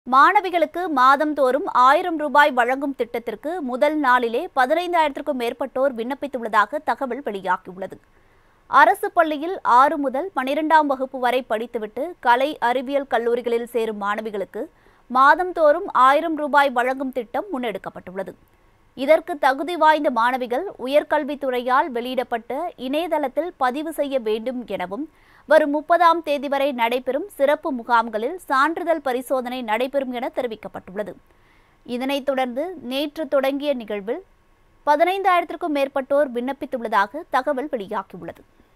மாணவிகளுக்கு மாதம்தோறும் ஆயிரம் ரூபாய் வழங்கும் திட்டத்திற்கு முதல் நாளிலே பதினைந்தாயிரத்திற்கும் மேற்பட்டோர் விண்ணப்பித்துள்ளதாக தகவல் வெளியாகியுள்ளது அரசு பள்ளியில் ஆறு முதல் பனிரெண்டாம் வகுப்பு வரை படித்துவிட்டு கலை அறிவியல் கல்லூரிகளில் சேரும் மாணவிகளுக்கு மாதம்தோறும் ஆயிரம் ரூபாய் வழங்கும் திட்டம் முன்னெடுக்கப்பட்டுள்ளது இதற்கு தகுதி வாய்ந்த மாணவிகள் உயர்கல்வித்துறையால் வெளியிடப்பட்ட இணையதளத்தில் பதிவு செய்ய வேண்டும் எனவும் வரும் முப்பதாம் தேதி வரை நடைபெறும் சிறப்பு முகாம்களில் சான்றிதழ் பரிசோதனை நடைபெறும் என தெரிவிக்கப்பட்டுள்ளது இதனைத் தொடர்ந்து நேற்று தொடங்கிய நிகழ்வில் பதினைந்தாயிரத்திற்கும் மேற்பட்டோர் விண்ணப்பித்துள்ளதாக தகவல் வெளியாகியுள்ளது